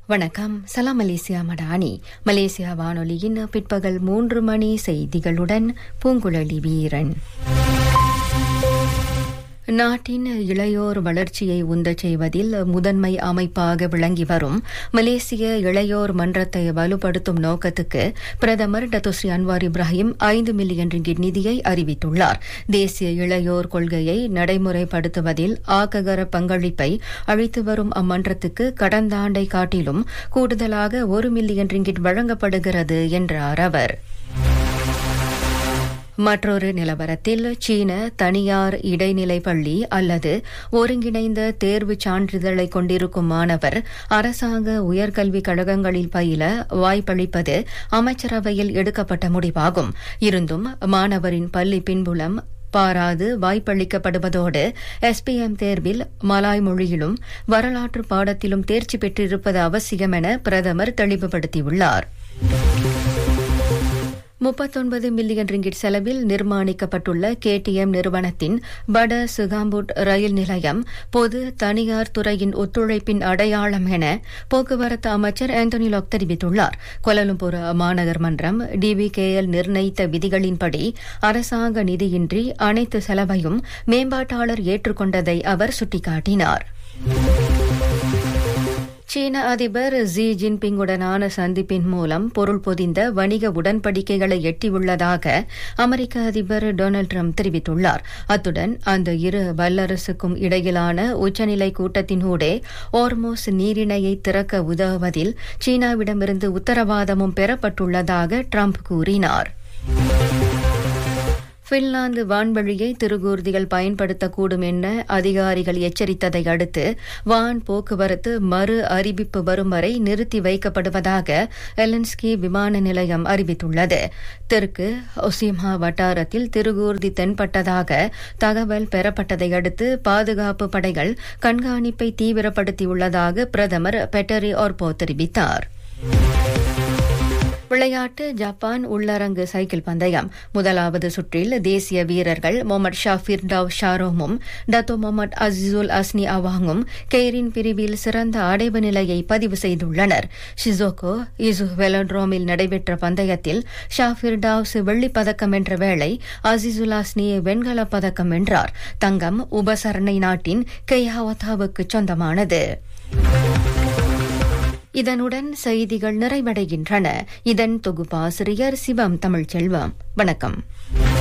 வணக்கம் சலாம் Malaysia Madani Malaysia வானொலியின் பிற்பகல் மூன்று மணி செய்திகளுடன் பூங்குழலி வீரன் நாட்டின் இளையோர் வளர்ச்சியை உந்தச் செய்வதில் முதன்மை அமைப்பாக விளங்கி வரும் மலேசிய இளையோர் மன்றத்தை வலுப்படுத்தும் நோக்கத்துக்கு பிரதமர் டத்துஸ்ரீ அன்வார் இப்ராஹிம் ஐந்து மில்லியன் ரிங்கிட் நிதியை அறிவித்துள்ளார் தேசிய இளையோர் கொள்கையை நடைமுறைப்படுத்துவதில் ஆக்ககர பங்களிப்பை அளித்து வரும் அம்மன்றத்துக்கு கடந்த ஆண்டை காட்டிலும் கூடுதலாக ஒரு மில்லியன் ரிங்கிட் வழங்கப்படுகிறது என்றார் அவர் மற்றொரு நிலவரத்தில் சீன தனியார் இடைநிலை பள்ளி அல்லது ஒருங்கிணைந்த தேர்வு சான்றிதழை கொண்டிருக்கும் மாணவர் அரசாங்க உயர்கல்விக் கழகங்களில் பயில வாய்ப்பளிப்பது அமைச்சரவையில் எடுக்கப்பட்ட முடிவாகும் இருந்தும் மாணவரின் பள்ளி பின்புலம் பாராது வாய்ப்பளிக்கப்படுவதோடு எஸ்பிஎம் தேர்வில் மலாய் மொழியிலும் வரலாற்று பாடத்திலும் தேர்ச்சி பெற்றிருப்பது அவசியம் என பிரதமர் தெளிவுபடுத்தியுள்ளார் முப்பத்தொன்பது மில்லியன் ரிங்கிட் செலவில் நிர்மாணிக்கப்பட்டுள்ள கேடிஎம் நிறுவனத்தின் பட சுகாம்புட் ரயில் நிலையம் பொது தனியார் துறையின் ஒத்துழைப்பின் அடையாளம் என போக்குவரத்து அமைச்சர் ஆந்தோனி லாக் தெரிவித்துள்ளார் கோலலம்பூர் மாநகர் மன்றம் டிபிகேஎல் நிர்ணயித்த விதிகளின்படி அரசாங்க நிதியின்றி அனைத்து செலவையும் மேம்பாட்டாளர் ஏற்றுக்கொண்டதை அவர் சுட்டிக்காட்டினார் சீன அதிபர் ஜி ஜின்பிங்குடனான சந்திப்பின் மூலம் பொருள் பொதிந்த வணிக உடன்படிக்கைகளை எட்டியுள்ளதாக அமெரிக்க அதிபர் டொனால்டு ட்ரம்ப் தெரிவித்துள்ளார் அத்துடன் அந்த இரு வல்லரசுக்கும் இடையிலான உச்சநிலை கூட்டத்தினூடே ஓர்மோஸ் நீரிணையை திறக்க உதவுவதில் சீனாவிடமிருந்து உத்தரவாதமும் பெறப்பட்டுள்ளதாக ட்ரம்ப் கூறினார் பின்லாந்து வான்வழியை திருகூர்திகள் பயன்படுத்தக்கூடும் என அதிகாரிகள் எச்சரித்ததை அடுத்து வான் போக்குவரத்து மறு அறிவிப்பு வரும் வரை நிறுத்தி வைக்கப்படுவதாக எலன்ஸ்கி விமான நிலையம் அறிவித்துள்ளது தெற்கு ஒசிம்ஹா வட்டாரத்தில் திருகூர்தி தென்பட்டதாக தகவல் பெறப்பட்டதை அடுத்து பாதுகாப்பு படைகள் கண்காணிப்பை தீவிரப்படுத்தியுள்ளதாக பிரதமர் பெட்டரி ஆர்போ தெரிவித்தார் விளையாட்டு ஜப்பான் உள்ளரங்கு சைக்கிள் பந்தயம் முதலாவது சுற்றில் தேசிய வீரர்கள் மொஹமட் ஷாஃபிர் டவ் ஷாரோமும் டத்தோ மொஹமட் அசிசுல் அஸ்னி அவாங்கும் கெய்ரின் பிரிவில் சிறந்த அடைவு நிலையை பதிவு செய்துள்ளனர் ஷிசோகோ இசு வெலோட்ரோமில் நடைபெற்ற பந்தயத்தில் ஷாஃபிர் டாவ்ஸ் வெள்ளிப் பதக்கம் வென்ற வேளை அசிசுல் அஸ்னி வெண்கலப் பதக்கம் வென்றார் தங்கம் உபசரணை நாட்டின் கெய்ஹாவத்தாவுக்கு சொந்தமானது இதனுடன் செய்திகள் நிறைவடைகின்றன இதன் தொகுப்பாசிரியர் சிவம் தமிழ்ச்செல்வம் வணக்கம்